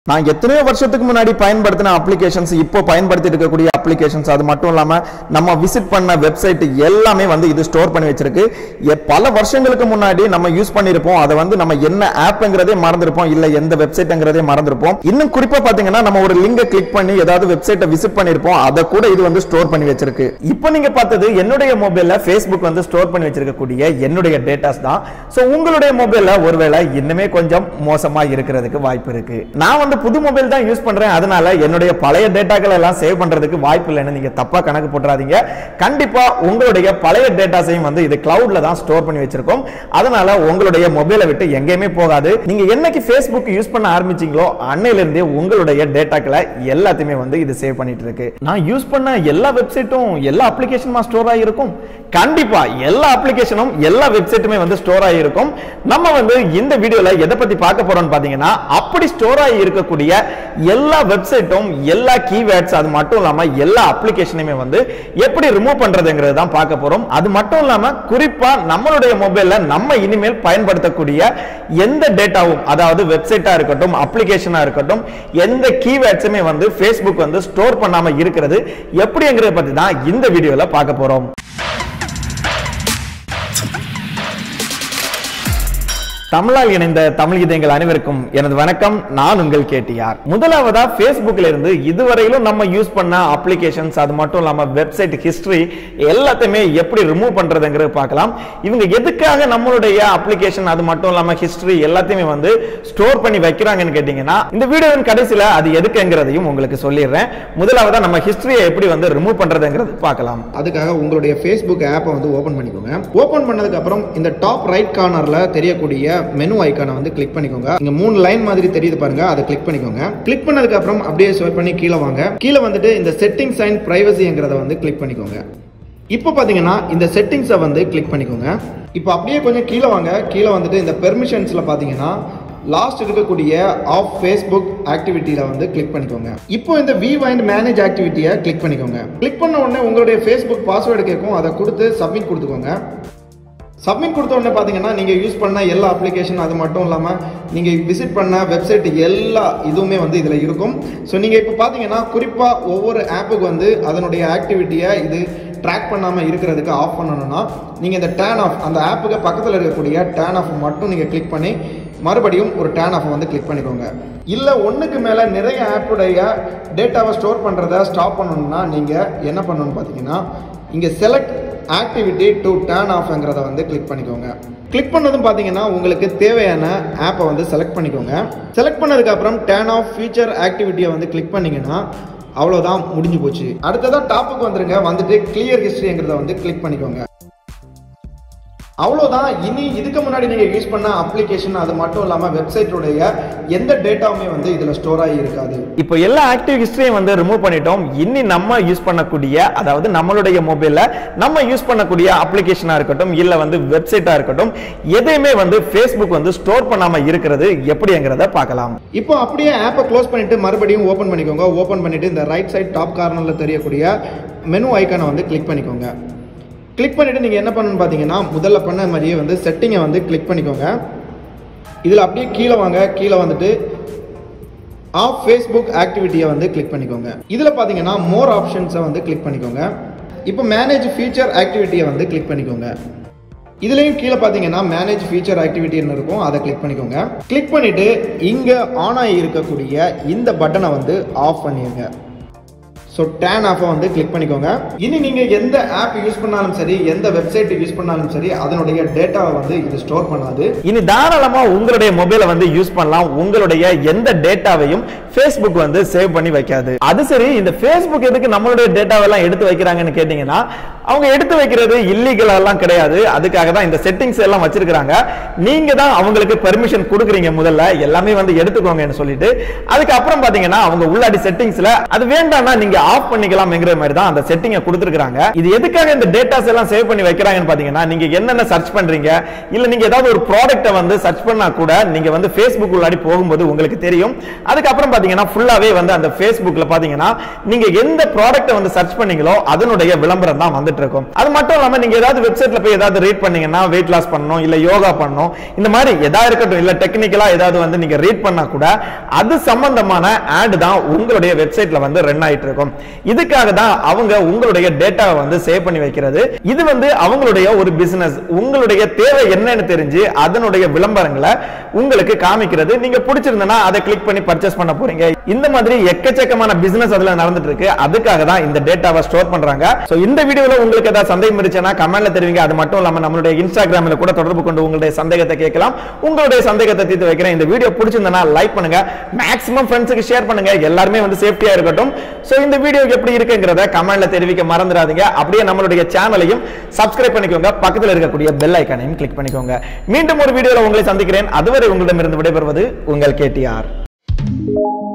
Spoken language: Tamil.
நான் எத்தனையோ வருஷத்துக்கு முன்னாடி பயன்படுத்தின அப்ளிகேஷன்ஸ் இப்போ பயன்படுத்திட்டு இருக்கக்கூடிய அப்ளிகேஷன்ஸ் அது மட்டும் இல்லாம நம்ம விசிட் பண்ண வெப்சைட் எல்லாமே வந்து இது ஸ்டோர் பண்ணி வச்சிருக்கு எ- பல வருஷங்களுக்கு முன்னாடி நம்ம யூஸ் பண்ணியிருப்போம் அதை வந்து நம்ம என்ன ஆப்ங்கிறதே மறந்துருப்போம் இல்ல எந்த வெப்சைட்ங்கிறதே மறந்துருப்போம் இன்னும் குறிப்பா பாத்தீங்கன்னா நம்ம ஒரு லிங்கை கிளிக் பண்ணி ஏதாவது வெப்சைட்டை விசிட் பண்ணியிருப்போம் அதை கூட இது வந்து ஸ்டோர் பண்ணி வச்சிருக்கு இப்போ நீங்க பார்த்தது என்னுடைய மொபைல்ல Facebook வந்து ஸ்டோர் பண்ணி வச்சிருக்கக்கூடிய என்னுடைய டேட்டாஸ் தான் ஸோ உங்களுடைய மொபைல்ல ஒருவேளை இன்னுமே கொஞ்சம் மோசமா இருக்கிறதுக்கு வாய்ப்பு இருக்கு நான் வந்து புது மொபைல் தான் யூஸ் பண்றேன் அதனால என்னுடைய பழைய டேட்டாக்கள் எல்லாம் சேவ் பண்றதுக்கு வாய்ப்பு இல்லைன்னு நீங்க தப்பா கணக்கு போட்டுறாதீங்க கண்டிப்பா உங்களுடைய பழைய டேட்டாஸையும் வந்து இது கிளவுட்ல தான் ஸ்டோர் பண்ணி வச்சிருக்கோம் அதனால உங்களுடைய மொபைலை விட்டு எங்கேயுமே போகாது நீங்க என்னைக்கு Facebook யூஸ் பண்ண ஆரம்பிச்சீங்களோ அன்னையில இருந்தே உங்களுடைய டேட்டாக்களை எல்லாத்தையுமே வந்து இது சேவ் பண்ணிட்டு இருக்கு நான் யூஸ் பண்ண எல்லா வெப்சைட்டும் எல்லா அப்ளிகேஷனுமா ஸ்டோர் ஆகிருக்கும் கண்டிப்பா எல்லா அப்ளிகேஷனும் எல்லா வெப்சைட்டுமே வந்து ஸ்டோர் ஆகிருக்கும் நம்ம வந்து இந்த வீடியோல எதை பத்தி பார்க்க போறோம்னு பாத்தீங்கன்னா அப்படி ஸ்டோர் ஆகி இருக்கக்கூடிய எல்லா வெப்சைட்டும் எல்லா கீவேர்ட்ஸ் அது மட்டும் இல்லாம எல்லா அப்ளிகேஷனையுமே வந்து எப்படி ரிமூவ் பண்றதுங்கிறது தான் பார்க்க போறோம் அது மட்டும் இல்லாம குறிப்பா நம்மளுடைய மொபைல்ல நம்ம இனிமேல் பயன்படுத்தக்கூடிய எந்த டேட்டாவும் அதாவது வெப்சைட்டா இருக்கட்டும் அப்ளிகேஷனா இருக்கட்டும் எந்த கீவேர்ட்ஸுமே வந்து Facebook வந்து ஸ்டோர் பண்ணாம இருக்கிறது எப்படிங்கிறத பத்தி தான் இந்த வீடியோல பார்க்க போறோம் தமிழால் இணைந்த தமிழ் இதயங்கள் அனைவருக்கும் எனது வணக்கம் நான் உங்கள் கேட்டியார் முதலாவதா Facebookல இருந்து இதுவரையிலும் நம்ம யூஸ் பண்ண அப்ளிகேஷன்ஸ் அது மட்டும் இல்லாம வெப்சைட் ஹிஸ்டரி எல்லாத்தையுமே எப்படி ரிமூவ் பண்றதுங்கிறது பார்க்கலாம் இவங்க எதுக்காக நம்மளுடைய அப்ளிகேஷன் அது மட்டும் இல்லாம ஹிஸ்டரி எல்லாத்தையுமே வந்து ஸ்டோர் பண்ணி வைக்கிறாங்கன்னு கேட்டீங்கன்னா இந்த வீடியோவின் கடைசியில அது எதுக்குங்கிறதையும் உங்களுக்கு சொல்லிடுறேன் முதலாவதா நம்ம ஹிஸ்டரியை எப்படி வந்து ரிமூவ் பண்றதுங்கிறது பார்க்கலாம் அதுக்காக உங்களுடைய ஃபேஸ்புக் ஆப்பை வந்து ஓப்பன் பண்ணிக்கோங்க ஓப்பன் பண்ணதுக்கு அப்புறம் இந்த டாப் ரைட் கார்னர்ல தெரியக்கூடிய மெனு ஐக்கானை வந்து கிளிக் பண்ணிக்கோங்க இங்க மூணு லைன் மாதிரி தெரியுது பாருங்க அதை கிளிக் பண்ணிக்கோங்க கிளிக் பண்ணதுக்கு அப்புறம் அப்படியே ஸ்வைப் பண்ணி கீழே வாங்க கீழே வந்துட்டு இந்த செட்டிங்ஸ் அண்ட் பிரைவசிங்கிறத வந்து கிளிக் பண்ணிக்கோங்க இப்போ பார்த்தீங்கன்னா இந்த செட்டிங்ஸை வந்து கிளிக் பண்ணிக்கோங்க இப்போ அப்படியே கொஞ்சம் கீழே வாங்க கீழே வந்துட்டு இந்த பெர்மிஷன்ஸில் பார்த்தீங்கன்னா லாஸ்ட் இருக்கக்கூடிய ஆஃப் ஃபேஸ்புக் ஆக்டிவிட்டியில் வந்து கிளிக் பண்ணிக்கோங்க இப்போ இந்த வி வைண்ட் மேனேஜ் ஆக்டிவிட்டியை கிளிக் பண்ணிக்கோங்க கிளிக் பண்ண உடனே உங்களுடைய ஃபேஸ்புக் பாஸ்வேர்டு கேட்கும் அதை கொடுத்து சப்மிட் கொடுத்துக்கோங்க சப்மிட் கொடுத்த உடனே பார்த்தீங்கன்னா நீங்கள் யூஸ் பண்ண எல்லா அப்ளிகேஷன் அது மட்டும் இல்லாமல் நீங்கள் விசிட் பண்ண வெப்சைட் எல்லா இதுவுமே வந்து இதில் இருக்கும் ஸோ நீங்கள் இப்போ பார்த்தீங்கன்னா குறிப்பாக ஒவ்வொரு ஆப்புக்கு வந்து அதனுடைய ஆக்டிவிட்டியை இது ட்ராக் பண்ணாமல் இருக்கிறதுக்கு ஆஃப் பண்ணணும்னா நீங்கள் இந்த டேன் ஆஃப் அந்த ஆப்புக்கு பக்கத்தில் இருக்கக்கூடிய டேன் ஆஃப் மட்டும் நீங்கள் கிளிக் பண்ணி மறுபடியும் ஒரு டேன் ஆஃப் வந்து கிளிக் பண்ணிக்கோங்க இல்லை ஒன்றுக்கு மேலே நிறைய ஆப்புடைய டேட்டாவை ஸ்டோர் பண்ணுறத ஸ்டாப் பண்ணணும்னா நீங்கள் என்ன பண்ணணும்னு பார்த்தீங்கன்னா இங்கே செலக்ட் ஆக்டிவிட்டி டு டேர்ன் ஆஃப்ங்கிறத வந்து கிளிக் பண்ணிக்கோங்க கிளிக் பண்ணதும் பார்த்தீங்கன்னா உங்களுக்கு தேவையான ஆப்பை வந்து செலக்ட் பண்ணிக்கோங்க செலக்ட் பண்ணதுக்கு அப்புறம் டேர்ன் ஆஃப் ஃபியூச்சர் ஆக்டிவிட்டியை வந்து கிளிக் பண்ணீங்கன்னா அவ்வளோதான் முடிஞ்சு போச்சு அடுத்ததாக டாப்புக்கு வந்துருங்க வந்துட்டு கிளியர் ஹிஸ்ட்ரிங்கிறத வந்து கிளிக் பண்ணிக்கோங்க அவ்வளோதான் இனி இதுக்கு முன்னாடி நீங்கள் யூஸ் பண்ண அப்ளிகேஷன் அது மட்டும் இல்லாமல் வெப்சைட்டுடைய எந்த டேட்டாவுமே வந்து இதில் ஸ்டோர் ஆகி இருக்காது இப்போ எல்லா ஆக்டிவ் ஹிஸ்டரியும் வந்து ரிமூவ் பண்ணிட்டோம் இனி நம்ம யூஸ் பண்ணக்கூடிய அதாவது நம்மளுடைய மொபைல்ல நம்ம யூஸ் பண்ணக்கூடிய அப்ளிகேஷனா இருக்கட்டும் இல்ல வந்து வெப்சைட்டா இருக்கட்டும் எதையுமே வந்து Facebook வந்து ஸ்டோர் பண்ணாம இருக்கிறது எப்படிங்கிறத பார்க்கலாம் இப்போ அப்படியே ஆப்பை க்ளோஸ் பண்ணிட்டு மறுபடியும் ஓப்பன் பண்ணிக்கோங்க ஓப்பன் பண்ணிட்டு இந்த ரைட் சைடு டாப் கார்னரில் தெரியக்கூடிய மெனு ஐக்கானை வந்து கிளிக் பண்ணிக்கோங்க கிளிக் பண்ணிட்டு நீங்கள் என்ன பண்ணணும்னு பார்த்தீங்கன்னா முதல்ல பண்ண மாதிரியே வந்து செட்டிங்கை வந்து கிளிக் பண்ணிக்கோங்க இதில் அப்படியே கீழே வாங்க கீழே வந்துட்டு ஆஃப் ஃபேஸ்புக் ஆக்டிவிட்டியை வந்து கிளிக் பண்ணிக்கோங்க இதில் பார்த்தீங்கன்னா மோர் ஆப்ஷன்ஸை வந்து கிளிக் பண்ணிக்கோங்க இப்போ மேனேஜ் ஃபீச்சர் ஆக்டிவிட்டியை வந்து கிளிக் பண்ணிக்கோங்க இதுலயும் கீழே பார்த்தீங்கன்னா மேனேஜ் ஃபீச்சர் ஆக்டிவிட்டின்னு இருக்கும் அதை கிளிக் பண்ணிக்கோங்க கிளிக் பண்ணிட்டு இங்க ஆன் ஆகி இருக்கக்கூடிய இந்த பட்டனை வந்து ஆஃப் பண்ணிடுங்க ஸோ டேன் ஆஃபை வந்து கிளிக் பண்ணிக்கோங்க இனி நீங்கள் எந்த ஆப் யூஸ் பண்ணாலும் சரி எந்த வெப்சைட் யூஸ் பண்ணாலும் சரி அதனுடைய டேட்டாவை வந்து இது ஸ்டோர் பண்ணாது இனி தாராளமா உங்களுடைய மொபைலை வந்து யூஸ் பண்ணலாம் உங்களுடைய எந்த டேட்டாவையும் Facebook வந்து சேவ் பண்ணி வைக்காது அது சரி இந்த Facebook எதுக்கு நம்மளுடைய டேட்டாவெல்லாம் எடுத்து வைக்கிறாங்கன்னு கேட்டீங்கன்னா அவங்க எடுத்து வைக்கிறது இல்லீகல் எல்லாம் கிடையாது அதுக்காக தான் இந்த செட்டிங்ஸ் எல்லாம் வச்சிருக்காங்க நீங்க தான் அவங்களுக்கு பெர்மிஷன் கொடுக்குறீங்க முதல்ல எல்லாமே வந்து எடுத்துக்கோங்கன்னு சொல்லிட்டு அதுக்கப்புறம் பாத்தீங்கன்னா அவங்க உள்ளாடி செட்டிங்ஸ்ல அது வேண்டாம்னா நீங்க ஆஃப் பண்ணிக்கலாம்ங்கிற மாதிரி தான் அந்த செட்டிங்கை கொடுத்துருக்காங்க இது எதுக்காக இந்த டேட்டாஸ் எல்லாம் சேவ் பண்ணி வைக்கிறாங்கன்னு பாத்தீங்கன்னா நீங்க என்னென்ன சர்ச் பண்றீங்க இல்ல நீங்க ஏதாவது ஒரு ப்ராடக்ட்டை வந்து சர்ச் பண்ணா கூட நீங்க வந்து ஃபேஸ்புக் உள்ளாடி போகும்போது உங்களுக்கு தெரியும் அதுக்கப்புறம் பாத்தீங்கன்னா ஃபுல்லாவே வந்து அந்த ஃபேஸ்புக்ல பாத்தீங்கன்னா நீங்க எந்த ப்ராடக்ட்டை வந்து சர்ச் பண்ணீங்களோ அதனுடைய விளம்பரம் தான் வந்துட்டு இருக்கும் அது மட்டும் இல்லாம நீங்க ஏதாவது வெப்சைட்ல போய் ஏதாவது ரீட் பண்ணீங்கன்னா வெயிட் லாஸ் பண்ணணும் இல்ல யோகா பண்ணணும் இந்த மாதிரி எதா இருக்கட்டும் இல்ல டெக்னிக்கலா ஏதாவது வந்து நீங்க ரீட் பண்ணா கூட அது சம்பந்தமான ஆட் தான் உங்களுடைய வெப்சைட்ல வந்து ரன் ஆயிட்டு இருக்கும் இதுக்காக தான் அவங்க உங்களுடைய டேட்டாவை வந்து சேவ் பண்ணி வைக்கிறது இது வந்து அவங்களுடைய ஒரு பிசினஸ் உங்களுடைய தேவை என்னன்னு தெரிஞ்சு அதனுடைய விளம்பரங்களை உங்களுக்கு காமிக்கிறது நீங்க பிடிச்சிருந்தனா அதை கிளிக் பண்ணி பர்ச்சேஸ் பண்ண போறீங்க இந்த மாதிரி எக்கச்சக்கமான பிசினஸ் அதுல நடந்துட்டு இருக்கு அதுக்காக தான் இந்த டேட்டாவை ஸ்டோர் பண்றாங்க சோ இந்த வீடியோல உங்களுக்கு ஏதாவது சந்தேகம் இருந்துச்சுன்னா கமெண்ட்ல தெரிவிங்க அது மட்டும் இல்லாம நம்மளுடைய இன்ஸ்டாகிராம்ல கூட தொடர்பு கொண்டு உங்களுடைய சந்தேகத்தை கேட்கலாம் உங்களுடைய சந்தேகத்தை தீர்த்து வைக்கிறேன் இந்த வீடியோ பிடிச்சிருந்தனா லைக் பண்ணுங்க மேக்ஸிமம் ஃப்ரெண்ட்ஸுக்கு ஷேர் பண்ணுங்க எல்லாருமே வந்து சேஃப்டியா இருக்கட்டும் சோ இந்த வீடியோ எப்படி இருக்குங்கிறத கமெண்ட்ல தெரிவிக்க மறந்துடாதீங்க அப்படியே நம்மளுடைய சேனலையும் சப்ஸ்கிரைப் பண்ணிக்கோங்க பக்கத்துல இருக்கக்கூடிய பெல் ஐக்கானையும் கிளிக் பண்ணிக்கோங்க மீண்டும் ஒரு வீடியோல உங்களை சந்திக்கிறேன் அதுவரை உங்களிடமிருந்து விடைபெறுவது உங்கள் கேடிஆர்